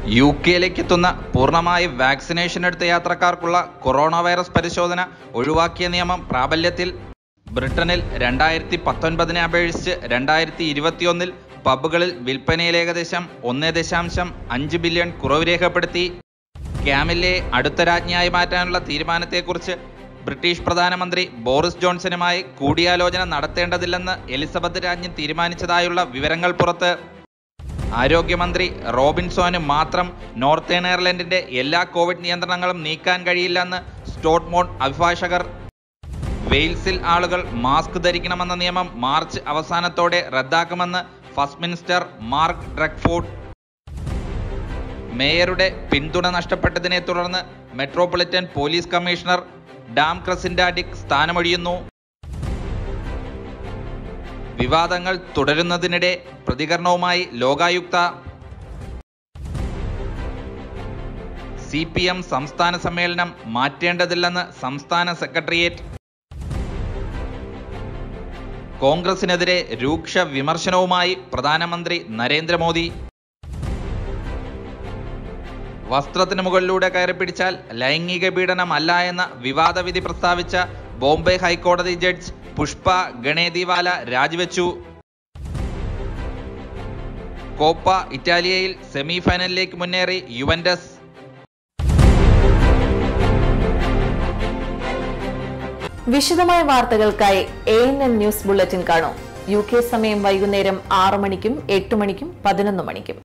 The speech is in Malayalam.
യു കെയിലേക്ക് എത്തുന്ന പൂർണ്ണമായി വാക്സിനേഷൻ എടുത്ത യാത്രക്കാർക്കുള്ള കൊറോണ വൈറസ് പരിശോധന ഒഴിവാക്കിയ നിയമം പ്രാബല്യത്തിൽ ബ്രിട്ടനിൽ രണ്ടായിരത്തി പത്തൊൻപതിനെ അപേക്ഷിച്ച് രണ്ടായിരത്തി ഇരുപത്തിയൊന്നിൽ പബ്ബുകളിൽ വിൽപ്പനയിൽ ഏകദേശം ഒന്ന് ദശാംശം അഞ്ച് ബില്യൺ കുറവ് രേഖപ്പെടുത്തി ക്യാമിലെ അടുത്ത രാജ്ഞിയായി മാറ്റാനുള്ള തീരുമാനത്തെക്കുറിച്ച് ബ്രിട്ടീഷ് പ്രധാനമന്ത്രി ബോറിസ് ജോൺസണുമായി കൂടിയാലോചന നടത്തേണ്ടതില്ലെന്ന് എലിസബത്ത് രാജ്ഞി തീരുമാനിച്ചതായുള്ള വിവരങ്ങൾ പുറത്ത് ആരോഗ്യമന്ത്രി റോബിൻസോന് മാത്രം നോർത്തേൺ അയർലൻഡിന്റെ എല്ലാ കോവിഡ് നിയന്ത്രണങ്ങളും നീക്കാൻ കഴിയില്ലെന്ന് സ്റ്റോട്ട്മോൺ അഭിഭാഷകർ വെയിൽസിൽ ആളുകൾ മാസ്ക് ധരിക്കണമെന്ന നിയമം മാർച്ച് അവസാനത്തോടെ റദ്ദാക്കുമെന്ന് ഫസ്റ്റ് മിനിസ്റ്റർ മാർക്ക് ഡ്രക്ഫോർഡ് മേയറുടെ പിന്തുണ നഷ്ടപ്പെട്ടതിനെ തുടർന്ന് metropolitan police commissioner Dame Cressida Dick സ്ഥാനമൊഴിയുന്നു വിവാദങ്ങൾ തുടരുന്നതിനിടെ പ്രതികരണവുമായി ലോകായുക്ത സി പി എം സംസ്ഥാന സമ്മേളനം മാറ്റേണ്ടതില്ലെന്ന് സംസ്ഥാന സെക്രട്ടേറിയറ്റ് കോൺഗ്രസിനെതിരെ രൂക്ഷ വിമർശനവുമായി പ്രധാനമന്ത്രി നരേന്ദ്രമോദി വസ്ത്രത്തിന് മുകളിലൂടെ കയറി പിടിച്ചാൽ ലൈംഗിക പീഡനമല്ല എന്ന വിവാദ വിധി പ്രസ്താവിച്ച ബോംബെ ഹൈക്കോടതി ജഡ്ജ് പുഷ്പ ഗണേദിവാല രാജിവെച്ചു കോപ്പ ഇറ്റാലിയയിൽ സെമി ഫൈനലിലേക്ക് മുന്നേറി യുവന്റസ് വിശദമായ വാർത്തകൾക്കായി A N N news bulletin കാണൂ യു കെ സമയം വൈകുന്നേരം ആറ് മണിക്കും എട്ട് മണിക്കും പതിനൊന്ന് മണിക്കും